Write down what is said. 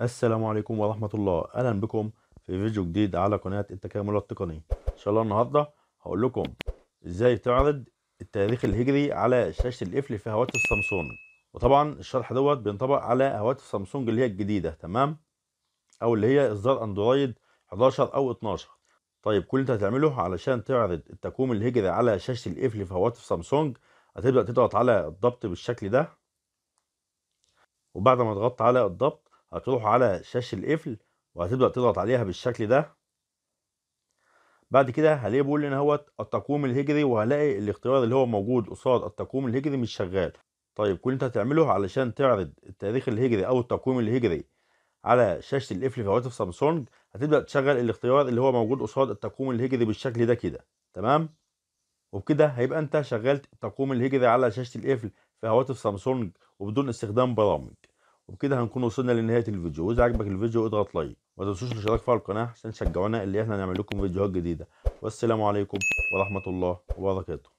السلام عليكم ورحمة الله أهلا بكم في فيديو جديد على قناة التكامل التقني إن شاء الله النهاردة هقول لكم إزاي تعرض التاريخ الهجري على شاشة القفل في هواتف سامسونج وطبعا الشرح دوت بينطبق على هواتف سامسونج اللي هي الجديدة تمام أو اللي هي إصدار أندرويد 11 أو 12 طيب كل اللي أنت هتعمله علشان تعرض التكوين الهجري على شاشة القفل في هواتف سامسونج هتبدأ تضغط على الضبط بالشكل ده وبعد ما ضغطت على الضبط هتروح على شاشة القفل وهتبدأ تضغط عليها بالشكل ده بعد كده هلاقي بيقول لي ان هوت التقويم الهجري وهلاقي الاختيار اللي هو موجود قصاد التقويم الهجري مش شغال طيب كل اللي انت هتعمله علشان تعرض التاريخ الهجري او التقويم الهجري على شاشة القفل في هواتف سامسونج هتبدأ تشغل الاختيار اللي هو موجود قصاد التقويم الهجري بالشكل ده كده تمام وبكده هيبقى انت شغلت التقويم الهجري على شاشة القفل في هواتف سامسونج وبدون استخدام برامج وبكده هنكون وصلنا لنهايه الفيديو واذا عجبك الفيديو اضغط لايك وما تنسوش الاشتراك في القناه عشان تشجعونا اللي احنا نعمل لكم فيديوهات جديده والسلام عليكم ورحمه الله وبركاته